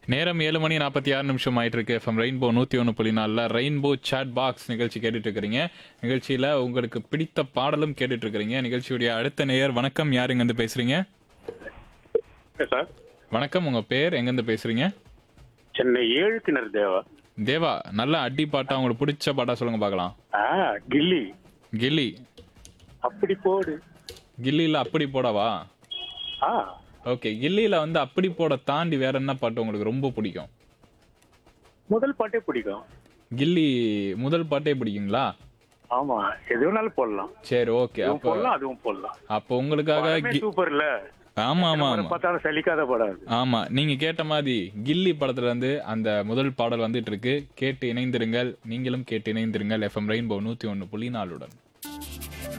நேரம் ஏழு மணி நாற்பத்தி ஆறு நிமிஷம் ஆயிட்டு இருக்கு எஃப்எம் ரெயின்போ நூற்றி ஒன்று புள்ளி நாலில் ரெயின்போ சாட் பாக்ஸ் நிகழ்ச்சி கேட்டுட்டு இருக்கிறீங்க நிகழ்ச்சியில் உங்களுக்கு பிடித்த பாடலும் கேட்டுட்டு இருக்கிறீங்க நிகழ்ச்சியுடைய அடுத்த நேயர் வணக்கம் யார் எங்கேருந்து பேசுறீங்க சார் வணக்கம் உங்க பேர் எங்கேருந்து பேசுறீங்க சென்னை ஏழு கிணறு தேவா தேவா நல்ல அடி பாட்டா உங்களுக்கு பிடிச்ச பாட்டா சொல்லுங்க பார்க்கலாம் ஆ கில்லி கில்லி அப்படி போடு கில்லியில் அப்படி போடவா ஆ ஓகே கில்லியில் வந்து அப்படி போட தாண்டி வேற என்ன பாட்டு உங்களுக்கு ரொம்ப பிடிக்கும் முதல் பாட்டே பிடிக்கும் கில்லி முதல் பாட்டே பிடிக்குங்களா ஆமா எது வேணாலும் போடலாம் சரி ஓகே இதுவும் அப்போ போடலாம் அதுவும் போடலாம் அப்போ உங்களுக்காக கி- சூப்பர்ல ஆமா ஆமா ஆமா பார்த்தாலும் சலிக்காத படம் அது ஆமா நீங்க கேட்ட மாதிரி கில்லி படத்துல இருந்து அந்த முதல் பாடல் வந்துட்டு இருக்கு கேட்டு இணைந்திருங்கள் நீங்களும் கேட்டு இணைந்திருங்கள் எஃப்எம் ரெயின்போ நூத்தி ஒன்னு புள்ளி நாலுடன்